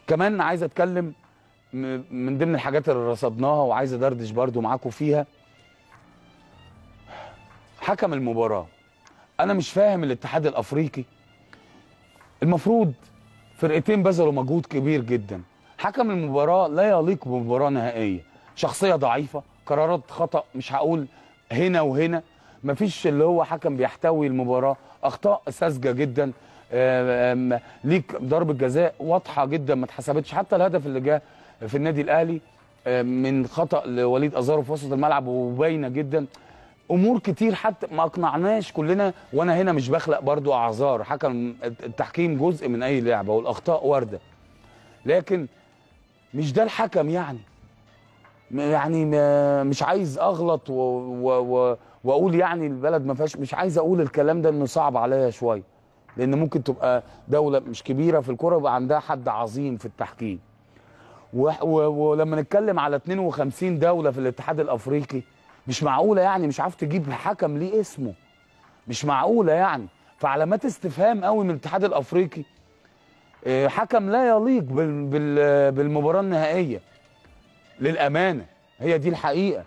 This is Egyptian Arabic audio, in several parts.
كمان عايز اتكلم م- من ضمن الحاجات اللي رصدناها وعايز ادردش برضو معاكم فيها حكم المباراه انا مش فاهم الاتحاد الافريقي المفروض فرقتين بذلوا مجهود كبير جدا حكم المباراه لا يليق بمباراه نهائيه شخصيه ضعيفه قرارات خطا مش هقول هنا وهنا مفيش اللي هو حكم بيحتوي المباراه اخطاء ساذجه جدا آم، ليك ضربه جزاء واضحه جدا ما اتحسبتش حتى الهدف اللي جه في النادي الاهلي آم، من خطا لوليد ازارو في وسط الملعب وباينه جدا امور كتير حتى ما اقنعناش كلنا وانا هنا مش بخلق برضو اعذار حكم التحكيم جزء من اي لعبه والاخطاء وارده لكن مش ده الحكم يعني م- يعني ما- مش عايز اغلط و و و واقول يعني البلد ما فيهاش مش عايز اقول الكلام ده انه صعب عليا شويه لان ممكن تبقى دوله مش كبيره في الكوره يبقى عندها حد عظيم في التحكيم و و ولما نتكلم على 52 دوله في الاتحاد الافريقي مش معقوله يعني مش عارف تجيب حكم ليه اسمه مش معقوله يعني فعلامات استفهام قوي من الاتحاد الافريقي آه، حكم لا يليق بال بال بالمباراه النهائيه للامانه هي دي الحقيقه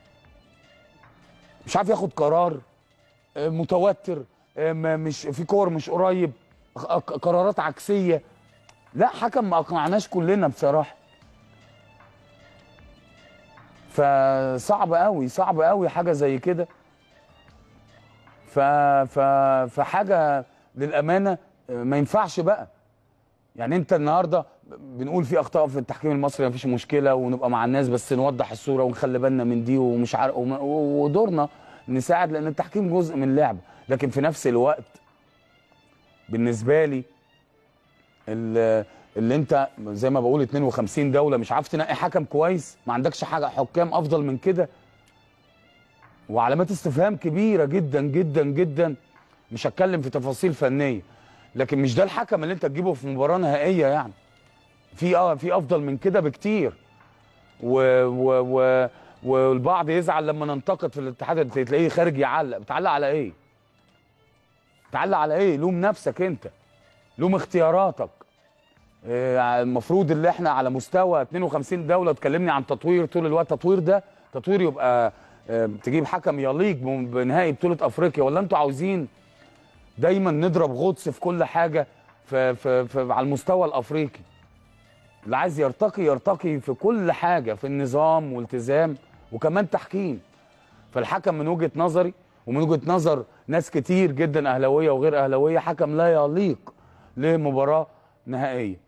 مش عارف ياخد قرار آه، متوتر آه، ما- مش في كور مش قريب خ- قرارات عكسيه لا حكم ما اقنعناش كلنا بصراحه فصعب قوي صعب قوي حاجه زي كده ف ف فحاجه للامانه آه، ما ينفعش بقى يعني انت النهارده بنقول في اخطاء في التحكيم المصري مفيش مشكله ونبقى مع الناس بس نوضح الصوره ونخلي بالنا من دي ومش عارف وم- ودورنا نساعد لان التحكيم جزء من اللعبه لكن في نفس الوقت بالنسبه لي ال- اللي انت زي ما بقول 52 دوله مش عارف تنقي حكم كويس ما عندكش حاجه حكام افضل من كده وعلامات استفهام كبيره جدا جدا جدا مش هتكلم في تفاصيل فنيه لكن مش ده الحكم اللي انت تجيبه في مباراه نهائيه يعني في اه في افضل من كده بكتير و و و والبعض يزعل لما ننتقد في الاتحاد تلاقيه خارج يعلق بتعلق على ايه بتعلق على ايه لوم نفسك انت لوم اختياراتك آه، المفروض اللي احنا على مستوى 52 دوله اتكلمني عن تطوير طول الوقت تطوير ده تطوير يبقى آه، تجيب حكم يليق بم- بنهائي بطوله افريقيا ولا انتوا عاوزين دايما نضرب غطس في كل حاجه في في في على المستوى الافريقي اللي عايز يرتقي يرتقي في كل حاجه في النظام والتزام وكمان تحكيم فالحكم من وجهه نظري ومن وجهه نظر ناس كتير جدا اهلاويه وغير اهلاويه حكم لا يليق لمباراه نهائيه